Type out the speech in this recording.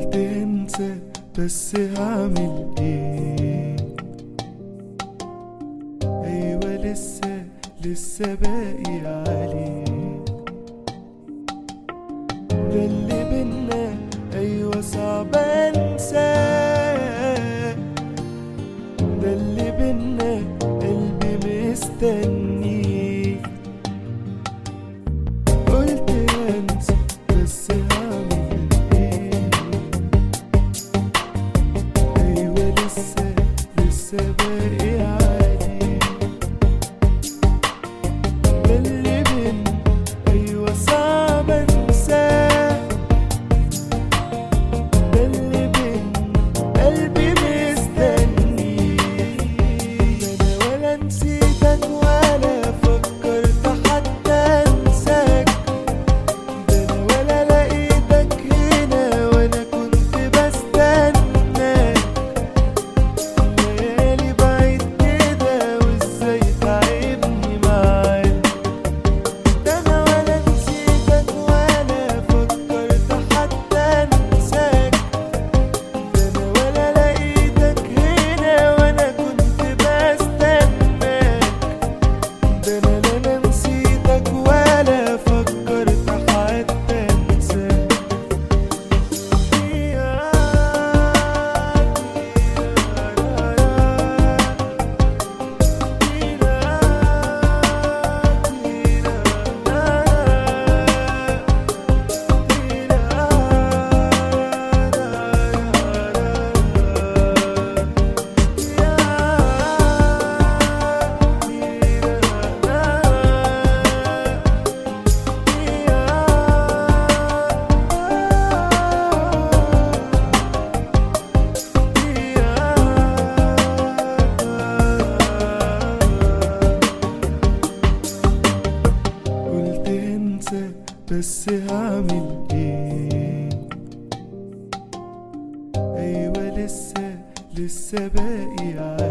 قلت انسى بس هعمل ايه ايوه لسه لسه باقي عليه ده اللي بينا ايوه صعب انساه ده اللي بينا قلبي مستنيه قلت انسى بس هعمل ايه ايوه لسه لسه باقي عليه ده اللي بينا ايوه صعب انساه ده اللي بينا قلبي مستني انا ولا نسيتك ولا فكرت حتى انساك ده انا ولا لقيتك هنا وانا كنت بستناك ليالي بعيد كده وازاي تعبني معاك ده انا ولا نسيتك ولا فكرت حتى انساك ده انا ولا لقيتك هنا وانا كنت بستناك ده انا لا انا نسيتك ولا فكرت حتى انساك قلت انسى بس هعمل ايه ايوه لسه لسه باقي عليه